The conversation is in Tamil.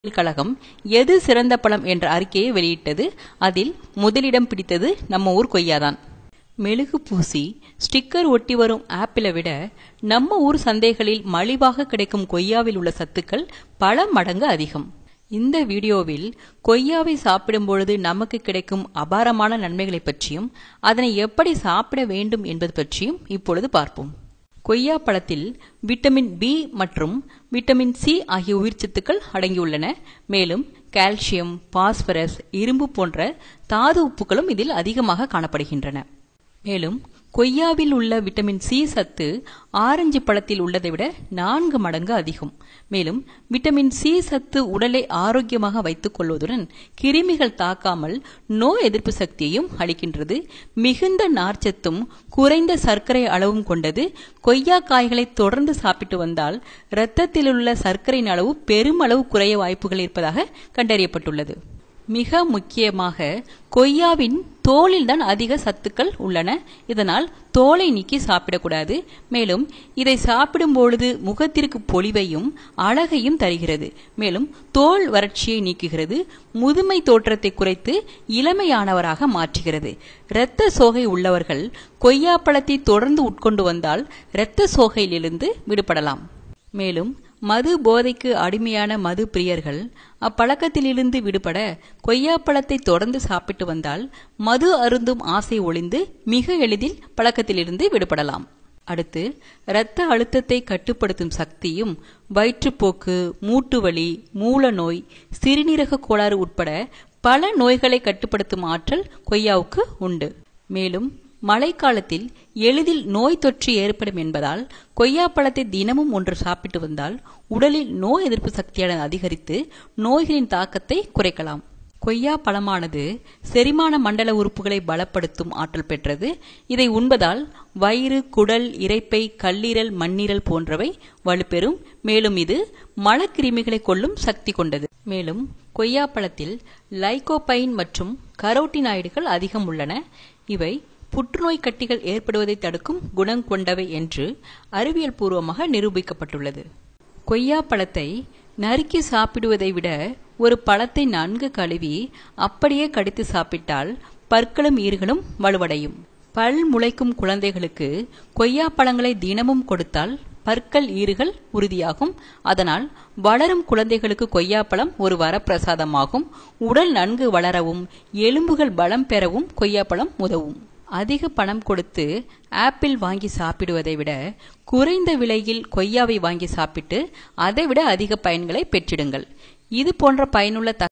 கழகம் எது சிறந்த பழம் என்ற அறிக்கையை வெளியிட்டது அதில் முதலிடம் பிடித்தது நம்ம ஊர் கொய்யாதான் மெழுகு பூசி ஸ்டிக்கர் ஒட்டி வரும் ஆப்பிளை விட நம்ம ஊர் சந்தைகளில் மலிவாக கிடைக்கும் கொய்யாவில் உள்ள சத்துக்கள் பல மடங்கு அதிகம் இந்த வீடியோவில் கொய்யாவை சாப்பிடும் பொழுது நமக்கு கிடைக்கும் அபாரமான நன்மைகளை பற்றியும் அதனை எப்படி சாப்பிட வேண்டும் என்பது பற்றியும் இப்பொழுது பார்ப்போம் கொய்யா பழத்தில் விட்டமின் பி மற்றும் விட்டமின் சி ஆகிய உயிர்ச்சத்துக்கள் அடங்கியுள்ளன மேலும் கால்சியம் பாஸ்பரஸ் இரும்பு போன்ற தாது உப்புகளும் இதில் அதிகமாக காணப்படுகின்றன மேலும் கொய்யாவில் உள்ள விட்டமின் சி சத்து ஆரஞ்சு பழத்தில் உள்ளதை விட நான்கு மடங்கு அதிகம் மேலும் விட்டமின் சி சத்து உடலை ஆரோக்கியமாக வைத்துக் கொள்வதுடன் கிருமிகள் தாக்காமல் நோய் எதிர்ப்பு சக்தியையும் அளிக்கின்றது மிகுந்த நார்ச்சத்தும் குறைந்த சர்க்கரை அளவும் கொண்டது கொய்யா காய்களை தொடர்ந்து சாப்பிட்டு வந்தால் இரத்தத்தில் உள்ள சர்க்கரையின் அளவு பெருமளவு குறைய வாய்ப்புகள் இருப்பதாக கண்டறியப்பட்டுள்ளது மிக முக்கியமாக கொய்யாவின் தோலில் தான் அதிக சத்துக்கள் உள்ளன இதனால் தோலை நீக்கி சாப்பிடக்கூடாது மேலும் இதை சாப்பிடும் பொழுது முகத்திற்கு பொலிவையும் அழகையும் தருகிறது மேலும் தோல் வறட்சியை நீக்குகிறது முதுமை தோற்றத்தை குறைத்து இளமையானவராக மாற்றுகிறது இரத்த சோகை உள்ளவர்கள் கொய்யா பழத்தை தொடர்ந்து உட்கொண்டு வந்தால் இரத்த சோகையிலிருந்து விடுபடலாம் மேலும் மது போதைக்கு அடிமையான மது பிரியர்கள் அப்பழக்கத்திலிருந்து விடுபட கொய்யாப்பழத்தை தொடர்ந்து சாப்பிட்டு வந்தால் மது அருந்தும் ஆசை ஒளிந்து மிக எளிதில் பழக்கத்திலிருந்து விடுபடலாம் அடுத்து இரத்த அழுத்தத்தை கட்டுப்படுத்தும் சக்தியும் வயிற்றுப்போக்கு மூட்டுவலி மூல நோய் சிறுநீரக கோளாறு உட்பட பல நோய்களை கட்டுப்படுத்தும் ஆற்றல் கொய்யாவுக்கு உண்டு மேலும் மழைக்காலத்தில் எளிதில் நோய் தொற்று ஏற்படும் என்பதால் கொய்யா பழத்தை தினமும் ஒன்று சாப்பிட்டு வந்தால் உடலில் நோய் எதிர்ப்பு சக்தியானது அதிகரித்து நோய்களின் தாக்கத்தை குறைக்கலாம் கொய்யா பழமானது செரிமான மண்டல உறுப்புகளை பலப்படுத்தும் ஆற்றல் பெற்றது இதை உண்பதால் வயிறு குடல் இரைப்பை கல்லீரல் மண்ணீரல் போன்றவை வலுப்பெறும் மேலும் இது மலக்கிருமிகளை கொல்லும் சக்தி கொண்டது மேலும் கொய்யா பழத்தில் லைகோபைன் மற்றும் கரோட்டினாய்டுகள் அதிகம் உள்ளன இவை புற்றுநோய் கட்டிகள் ஏற்படுவதை தடுக்கும் குணம் கொண்டவை என்று அறிவியல் பூர்வமாக நிரூபிக்கப்பட்டுள்ளது கொய்யா பழத்தை நறுக்கி சாப்பிடுவதை விட ஒரு பழத்தை நன்கு கழுவி அப்படியே கடித்து சாப்பிட்டால் பற்களும் ஈர்களும் வலுவடையும் பல் முளைக்கும் குழந்தைகளுக்கு கொய்யா பழங்களை தினமும் கொடுத்தால் பற்கள் ஈறுகள் உறுதியாகும் அதனால் வளரும் குழந்தைகளுக்கு கொய்யாப்பழம் ஒரு வரப்பிரசாதமாகும் உடல் நன்கு வளரவும் எலும்புகள் பலம் பெறவும் கொய்யாப்பழம் உதவும் அதிக பணம் கொடுத்து ஆப்பிள் வாங்கி சாப்பிடுவதை விட குறைந்த விலையில் கொய்யாவை வாங்கி சாப்பிட்டு அதைவிட அதிக பயன்களை பெற்றிடுங்கள் இது போன்ற பயனுள்ள